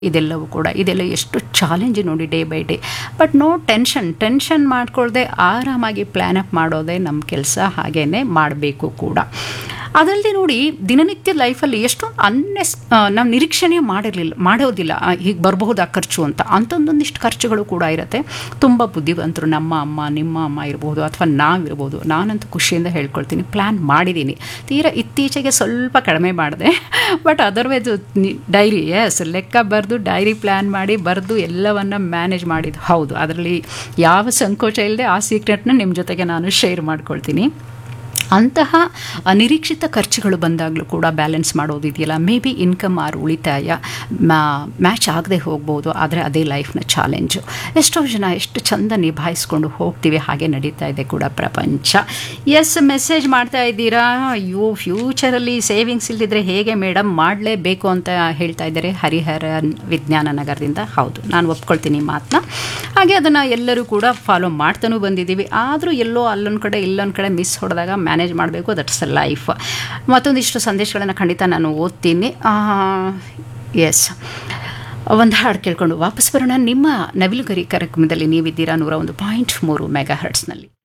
ಇದೆಲ್ಲವೂ ಕೂಡ ಇದೆಲ್ಲ ಎಷ್ಟು ಚಾಲೆಂಜ್ ನೋಡಿ day by day but no tension tension ಮಾಡ್ಕೊಳ್ದೆ ಆರಾಮಾಗಿ ಪ್ಲ್ಯಾನ್ ಅಪ್ ಮಾಡೋದೇ ನಮ್ಮ ಕೆಲಸ ಹಾಗೇ ಮಾಡಬೇಕು ಕೂಡ ಅದಲ್ಲದೆ ನೋಡಿ ದಿನನಿತ್ಯ ಲೈಫಲ್ಲಿ ಎಷ್ಟೊಂದು ಅನ್ನೆಸ್ ನಾವು ನಿರೀಕ್ಷಣೆ ಮಾಡಿರಲಿಲ್ಲ ಮಾಡೋದಿಲ್ಲ ಹೀಗೆ ಬರಬಹುದಾ ಖರ್ಚು ಅಂತ ಅಂಥದ್ದೊಂದಿಷ್ಟು ಖರ್ಚುಗಳು ಕೂಡ ಇರುತ್ತೆ ತುಂಬ ಬುದ್ಧಿವಂತರು ನಮ್ಮ ಅಮ್ಮ ನಿಮ್ಮ ಅಮ್ಮ ಇರ್ಬೋದು ಅಥವಾ ನಾವಿರ್ಬೋದು ನಾನಂತೂ ಖುಷಿಯಿಂದ ಹೇಳ್ಕೊಳ್ತೀನಿ ಪ್ಲ್ಯಾನ್ ಮಾಡಿದ್ದೀನಿ ತೀರಾ ಇತ್ತೀಚೆಗೆ ಸ್ವಲ್ಪ ಕಡಿಮೆ ಮಾಡಿದೆ ಬಟ್ ಅದರ್ವೈಸ್ ಡೈರಿ ಎಸ್ ಲೆಕ್ಕ ಬರೆದು ಡೈರಿ ಪ್ಲ್ಯಾನ್ ಮಾಡಿ ಬರೆದು ಎಲ್ಲವನ್ನು ಮ್ಯಾನೇಜ್ ಮಾಡಿದ್ದು ಹೌದು ಅದರಲ್ಲಿ ಯಾವ ಸಂಕೋಚ ಇಲ್ಲದೆ ಆ ಸೀಕ್ರೆಟ್ನ ನಿಮ್ಮ ಜೊತೆಗೆ ನಾನು ಶೇರ್ ಮಾಡ್ಕೊಳ್ತೀನಿ ಅಂತಹ ಅನಿರೀಕ್ಷಿತ ಖರ್ಚುಗಳು ಬಂದಾಗಲೂ ಕೂಡ ಬ್ಯಾಲೆನ್ಸ್ ಮಾಡೋದಿದೆಯಲ್ಲ ಮೇ ಬಿ ಇನ್ಕಮ್ ಆರ್ ಉಳಿತಾಯ ಮ್ಯಾಚ್ ಆಗದೆ ಹೋಗ್ಬೋದು ಆದರೆ ಅದೇ ಲೈಫ್ನ ಚಾಲೆಂಜು ಎಷ್ಟೋ ಜನ ಎಷ್ಟು ಚಂದ ನಿಭಾಯಿಸ್ಕೊಂಡು ಹೋಗ್ತೀವಿ ಹಾಗೆ ನಡೀತಾ ಇದೆ ಕೂಡ ಪ್ರಪಂಚ ಎಸ್ ಮೆಸೇಜ್ ಮಾಡ್ತಾ ಇದ್ದೀರಾ ಅಯ್ಯೋ ಫ್ಯೂಚರಲ್ಲಿ ಸೇವಿಂಗ್ಸ್ ಇಲ್ದಿದ್ರೆ ಹೇಗೆ ಮೇಡಮ್ ಮಾಡಲೇಬೇಕು ಅಂತ ಹೇಳ್ತಾ ಇದ್ದಾರೆ ಹರಿಹರ ವಿಜ್ಞಾನ ನಗರದಿಂದ ಹೌದು ನಾನು ಒಪ್ಕೊಳ್ತೀನಿ ಮಾತನ್ನ ಹಾಗೆ ಅದನ್ನು ಎಲ್ಲರೂ ಕೂಡ ಫಾಲೋ ಮಾಡ್ತಾನೂ ಬಂದಿದ್ದೀವಿ ಆದರೂ ಎಲ್ಲೋ ಅಲ್ಲೊಂದು ಕಡೆ ಇಲ್ಲೊಂದು ಕಡೆ ಮಿಸ್ ಹೊಡೆದಾಗ ಮ್ಯಾನೇಜ್ ಮಾಡಬೇಕು ದಟ್ಸ್ ಲೈಫ್ ಮತ್ತೊಂದಿಷ್ಟು ಸಂದೇಶಗಳನ್ನು ಖಂಡಿತ ನಾನು ಓದ್ತೀನಿ ಎಸ್ ಒಂದು ಹಾಡು ಕೇಳ್ಕೊಂಡು ವಾಪಸ್ ಬರೋಣ ನಿಮ್ಮ ನವಿಲುಗರಿ ಕಾರ್ಯಕ್ರಮದಲ್ಲಿ ನೀವಿದ್ದೀರಾ ನೂರ ಒಂದು ಪಾಯಿಂಟ್ ಮೂರು ಮೆಗಾ ಹರ್ಟ್ಸ್ನಲ್ಲಿ